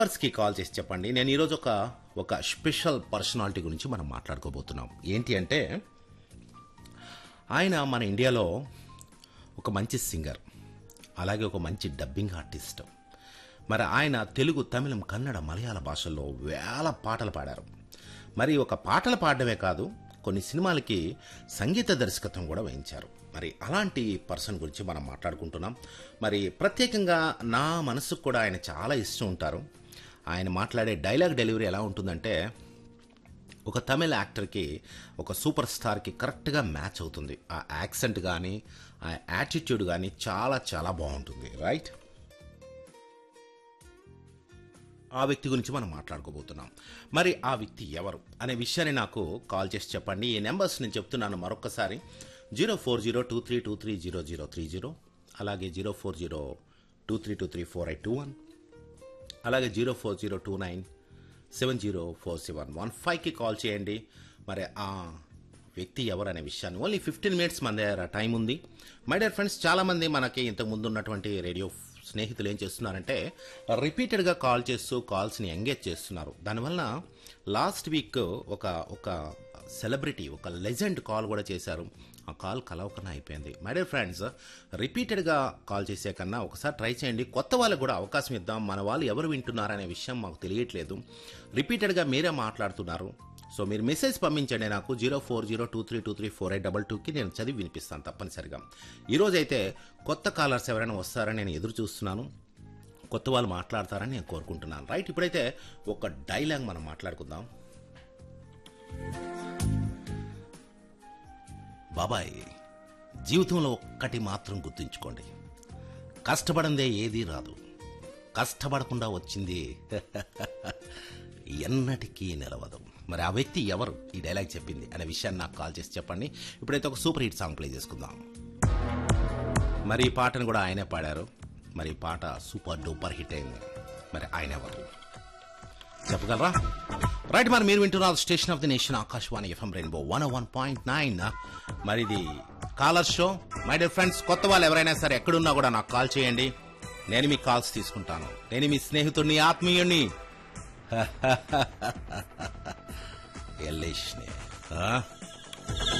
కి కాల్ చేసి చెప్పండి నేను ఈరోజు ఒక ఒక స్పెషల్ పర్సనాలిటీ గురించి మనం మాట్లాడుకోబోతున్నాం ఏంటి అంటే ఆయన మన ఇండియాలో ఒక మంచి సింగర్ అలాగే ఒక మంచి డబ్బింగ్ ఆర్టిస్ట్ మరి ఆయన తెలుగు తమిళం కన్నడ మలయాళ భాషల్లో వేల పాటలు పాడారు మరి ఒక పాటలు పాడడమే కాదు కొన్ని సినిమాలకి సంగీత దర్శకత్వం కూడా వహించారు మరి అలాంటి పర్సన్ గురించి మనం మాట్లాడుకుంటున్నాం మరి ప్రత్యేకంగా నా మనసుకు కూడా ఆయన చాలా ఇష్టం ఉంటారు ఆయన మాట్లాడే డైలాగ్ డెలివరీ ఎలా ఉంటుందంటే ఒక తమిళ యాక్టర్కి ఒక సూపర్ స్టార్కి కరెక్ట్గా మ్యాచ్ అవుతుంది ఆ యాక్సెంట్ కానీ ఆ యాటిట్యూడ్ కానీ చాలా చాలా బాగుంటుంది రైట్ ఆ వ్యక్తి గురించి మనం మాట్లాడుకోబోతున్నాం మరి ఆ వ్యక్తి ఎవరు అనే విషయాన్ని నాకు కాల్ చేసి చెప్పండి ఈ నెంబర్స్ నేను చెప్తున్నాను మరొకసారి zero four zero two three two three zero zero three zero అలాగే zero four zero two three two three four eight two one అలాగే zero four zero two nine seven zero four seven one ఫైవ్కి call చేయండి మరి ఆ వ్యక్తి ఎవరు అనే విషయాన్ని ఓన్లీ ఫిఫ్టీన్ మినిట్స్ మన దగ్గర టైం ఉంది మై డియర్ ఫ్రెండ్స్ చాలామంది మనకి ఇంతకు ముందు ఉన్నటువంటి రేడియో స్నేహితులు ఏం చేస్తున్నారంటే రిపీటెడ్గా కాల్ చేస్తూ కాల్స్ని ఎంగేజ్ చేస్తున్నారు దానివల్ల లాస్ట్ వీక్ ఒక ఒక సెలబ్రిటీ ఒక లెజెండ్ కాల్ కూడా చేశారు ఆ కాల్ కలవకన్నా అయిపోయింది మై డియర్ ఫ్రెండ్స్ రిపీటెడ్గా కాల్ చేసే కన్నా ఒకసారి ట్రై చేయండి కొత్త వాళ్ళకు కూడా అవకాశం ఇద్దాం మన వాళ్ళు ఎవరు వింటున్నారనే విషయం మాకు తెలియట్లేదు రిపీటెడ్గా మీరే మాట్లాడుతున్నారు సో మీరు మెసేజ్ పంపించండి నాకు zero four zero two three two three four eight double టూకి నేను చదివి వినిపిస్తాను తప్పనిసరిగా ఈరోజైతే కొత్త కాలర్స్ ఎవరైనా వస్తారని నేను ఎదురు చూస్తున్నాను కొత్త వాళ్ళు మాట్లాడతారని నేను కోరుకుంటున్నాను రైట్ ఇప్పుడైతే ఒక డైలాగ్ మనం మాట్లాడుకుందాం బాబాయ్ జీవితంలో ఒక్కటి మాత్రం గుర్తుంచుకోండి కష్టపడందే ఏదీ రాదు కష్టపడకుండా వచ్చింది ఎన్నటికీ నిలవదు మరి ఆ వ్యక్తి ఎవరు ఈ డైలాగ్ చెప్పింది అనే విషయాన్ని నాకు కాల్ చేసి చెప్పండి ఇప్పుడైతే ఒక సూపర్ హిట్ సాంగ్ ప్లే చేసుకుందాం మరి ఈ పాటను కూడా ఆయనే పాడారు మరి ఈ పాట సూపర్ డూపర్ హిట్ అయింది మరి ఆయన ఎవరు చెప్పగలరా రైట్ మరి మీరు వింటున్నారు station of the nation Akashvani FM rainbow one one point nine మరి ఇది caller show my dear friends కొత్త వాళ్ళు ఎవరైనా సరే ఎక్కడున్నా కూడా నాకు కాల్ చేయండి నేను మీ కాల్స్ తీసుకుంటాను నేను మీ స్నేహితుడిని ఆత్మీయుణ్ణి ఎల్లేష్ని